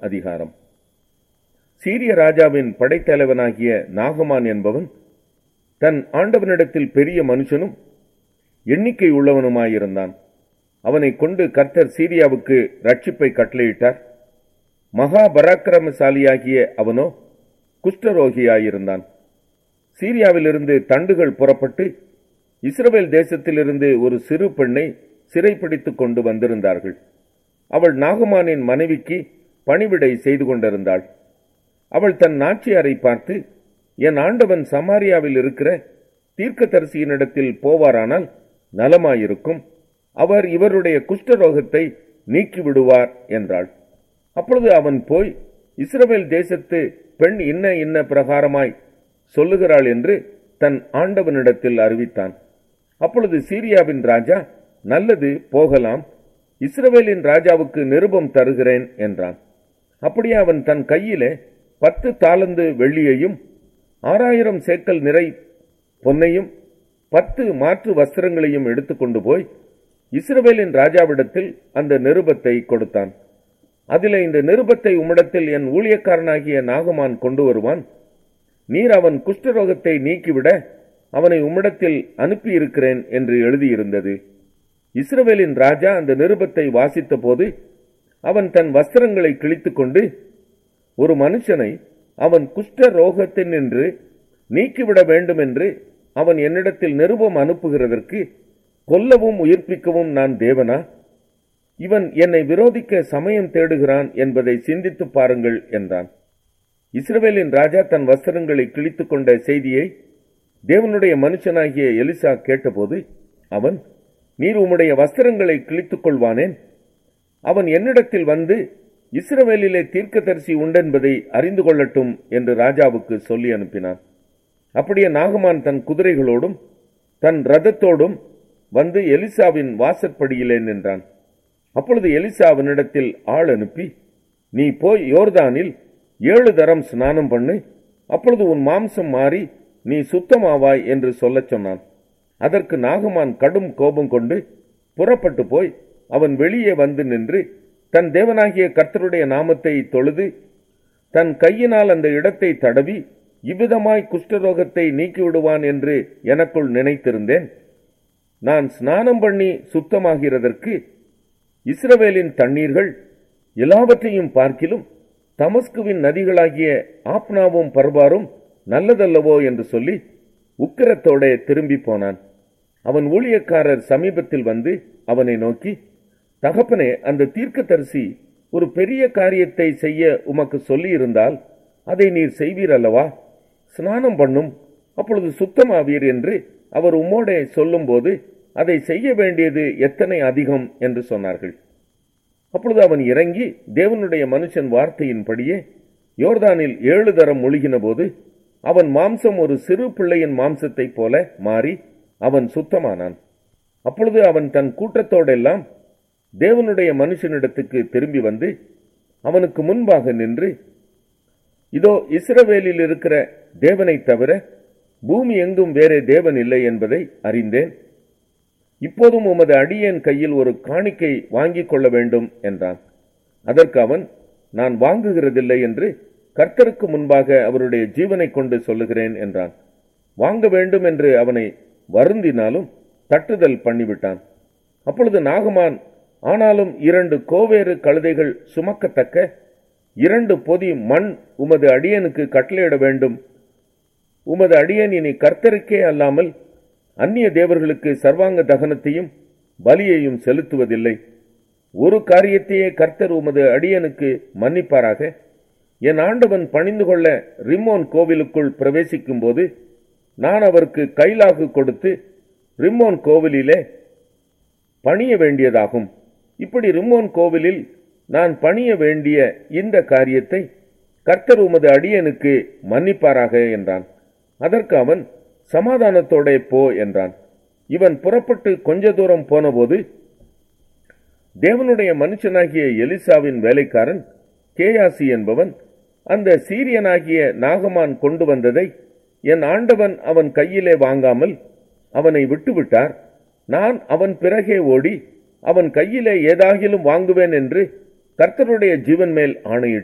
அதிகாரம் சீரிய ராஜாவின் படைத்தலைவனாகிய நாகமான் என்பவன் தன் ஆண்டவனிடத்தில் பெரிய மனுஷனும் எண்ணிக்கை உள்ளவனுமாயிருந்தான் அவனை கொண்டு கர்த்தர் சீரியாவுக்கு ரட்சிப்பை கட்டளையிட்டார் மகா பராக்கிரமசாலியாகிய அவனோ குஷ்டரோகியாயிருந்தான் சீரியாவிலிருந்து தண்டுகள் புறப்பட்டு இஸ்ரவேல் தேசத்திலிருந்து ஒரு சிறு பெண்ணை சிறைப்பிடித்துக் கொண்டு வந்திருந்தார்கள் அவள் நாகமானின் மனைவிக்கு பணிவிடை செய்து கொண்டிருந்தாள் அவள் தன் நாச்சியாரை பார்த்து என் ஆண்டவன் சமாரியாவில் இருக்கிற தீர்க்கதரிசியினிடத்தில் போவாரானால் நலமாயிருக்கும் அவர் இவருடைய குஷ்டரோகத்தை நீக்கிவிடுவார் என்றாள் அப்பொழுது அவன் போய் இஸ்ரவேல் தேசத்து பெண் இன்ன இன்ன பிரகாரமாய் சொல்லுகிறாள் என்று தன் ஆண்டவனிடத்தில் அறிவித்தான் அப்பொழுது சீரியாவின் ராஜா நல்லது போகலாம் இஸ்ரவேலின் ராஜாவுக்கு நிருபம் தருகிறேன் என்றான் அப்படியே அவன் தன் கையிலே பத்து தாளந்து வெள்ளியையும் ஆறாயிரம் சேக்கல் நிறை பொன்னையும் பத்து மாற்று வஸ்திரங்களையும் எடுத்துக்கொண்டு போய் இஸ்ரவேலின் ராஜாவிடத்தில் அந்த நிருபத்தை கொடுத்தான் அதிலே இந்த நிருபத்தை உம்மிடத்தில் என் ஊழியக்காரனாகிய நாகமான் கொண்டு வருவான் நீர் அவன் குஷ்டரோகத்தை நீக்கிவிட அவனை உம்மிடத்தில் அனுப்பியிருக்கிறேன் என்று எழுதியிருந்தது இஸ்ரவேலின் ராஜா அந்த நிருபத்தை வாசித்த போது அவன் தன் வஸ்திரங்களை கிழித்துக்கொண்டு ஒரு மனுஷனை அவன் குஷ்ட ரோகத்தினின்று நீக்கிவிட வேண்டும் என்று அவன் என்னிடத்தில் நிருபம் அனுப்புகிறதற்கு கொல்லவும் உயிர்ப்பிக்கவும் நான் தேவனா இவன் என்னை விரோதிக்க சமயம் தேடுகிறான் என்பதை சிந்தித்துப் பாருங்கள் என்றான் இஸ்ரவேலின் ராஜா தன் வஸ்திரங்களை கிழித்துக் கொண்ட செய்தியை தேவனுடைய மனுஷனாகிய எலிசா கேட்டபோது அவன் நீர் உம்முடைய வஸ்திரங்களை கிழித்துக் கொள்வானேன் அவன் என்னிடத்தில் வந்து இஸ்ரவேலிலே தீர்க்கதரிசி உண்டென்பதை அறிந்து கொள்ளட்டும் என்று ராஜாவுக்கு சொல்லி அனுப்பினான் அப்படியே நாகமான் தன் குதிரைகளோடும் தன் ரதத்தோடும் வந்து எலிசாவின் வாசற்படியிலே நின்றான் அப்பொழுது எலிசா அவனிடத்தில் ஆள் அனுப்பி நீ போய் யோர்தானில் ஏழு தரம் ஸ்நானம் பண்ணு அப்பொழுது உன் மாம்சம் மாறி நீ சுத்தமாவாய் என்று சொல்லச் சொன்னான் அதற்கு நாகமான் கடும் கோபம் கொண்டு புறப்பட்டு போய் அவன் வெளியே வந்து நின்று தன் தேவனாகிய கர்த்தருடைய நாமத்தை தொழுது தன் கையினால் அந்த இடத்தை தடவி இவ்விதமாய் குஷ்டரோகத்தை நீக்கிவிடுவான் என்று எனக்குள் நினைத்திருந்தேன் நான் ஸ்நானம் பண்ணி சுத்தமாகிறதற்கு இஸ்ரவேலின் தண்ணீர்கள் எல்லாவற்றையும் பார்க்கிலும் தமஸ்குவின் நதிகளாகிய ஆப்னாவும் பர்பாரும் நல்லதல்லவோ என்று சொல்லி உக்கிரத்தோட திரும்பி போனான் அவன் ஊழியக்காரர் சமீபத்தில் வந்து அவனை நோக்கி தகப்பனே அந்த தீர்க்கதரிசி ஒரு பெரிய காரியத்தை செய்ய உமக்கு சொல்லியிருந்தால் அதை நீர் செய்வீர் அல்லவா ஸ்நானம் பண்ணும் அப்பொழுது சுத்தமாவீர் என்று அவர் உம்மோடே சொல்லும்போது அதை செய்ய வேண்டியது எத்தனை அதிகம் என்று சொன்னார்கள் அப்பொழுது அவன் இறங்கி தேவனுடைய மனுஷன் வார்த்தையின்படியே யோர்தானில் ஏழு தரம் முழுகின போது அவன் மாம்சம் ஒரு சிறு பிள்ளையின் மாம்சத்தைப் போல மாறி அவன் சுத்தமானான் அப்பொழுது அவன் தன் கூட்டத்தோடெல்லாம் தேவனுடைய மனுஷனிடத்துக்கு திரும்பி வந்து அவனுக்கு முன்பாக நின்று இதோ இஸ்ரவேலில் இருக்கிற தேவனை தவிர பூமி எங்கும் வேறே தேவன் இல்லை என்பதை அறிந்தேன் இப்போதும் உமது அடியேன் கையில் ஒரு காணிக்கை வாங்கிக் கொள்ள வேண்டும் என்றான் அதற்கு அவன் நான் வாங்குகிறதில்லை என்று கர்த்தருக்கு முன்பாக அவருடைய ஜீவனை கொண்டு சொல்லுகிறேன் என்றான் வாங்க வேண்டும் என்று அவனை வருந்தினாலும் தட்டுதல் பண்ணிவிட்டான் அப்பொழுது நாகமான் ஆனாலும் இரண்டு கோவேறு கழுதைகள் சுமக்கத்தக்க இரண்டு பொதி மண் உமது அடியனுக்கு கட்டளையிட வேண்டும் உமது அடியன் இனி கர்த்தருக்கே அல்லாமல் அந்நிய தேவர்களுக்கு சர்வாங்க தகனத்தையும் பலியையும் செலுத்துவதில்லை ஒரு காரியத்தையே கர்த்தர் உமது அடியனுக்கு மன்னிப்பாராக என் ஆண்டவன் பணிந்து கொள்ள ரிம்மோன் கோவிலுக்குள் பிரவேசிக்கும் போது நான் அவருக்கு கைலாகு கொடுத்து ரிம்மோன் கோவிலிலே பணிய வேண்டியதாகும் இப்படி ரிம்மோன் கோவிலில் நான் பணிய வேண்டிய இந்த காரியத்தை கர்த்தர் உமது அடியனுக்கு மன்னிப்பாராக என்றான் அதற்கு அவன் சமாதானத்தோட போ என்றான் இவன் புறப்பட்டு கொஞ்ச தூரம் போனபோது தேவனுடைய மனுஷனாகிய எலிசாவின் வேலைக்காரன் கேயாசி என்பவன் அந்த சீரியனாகிய நாகமான் கொண்டு வந்ததை என் ஆண்டவன் அவன் கையிலே வாங்காமல் அவனை விட்டுவிட்டார் நான் அவன் பிறகே ஓடி அவன் கையிலே ஏதாகிலும் வாங்குவேன் என்று கர்த்தருடைய ஜீவன் மேல் ஆணையிட்டு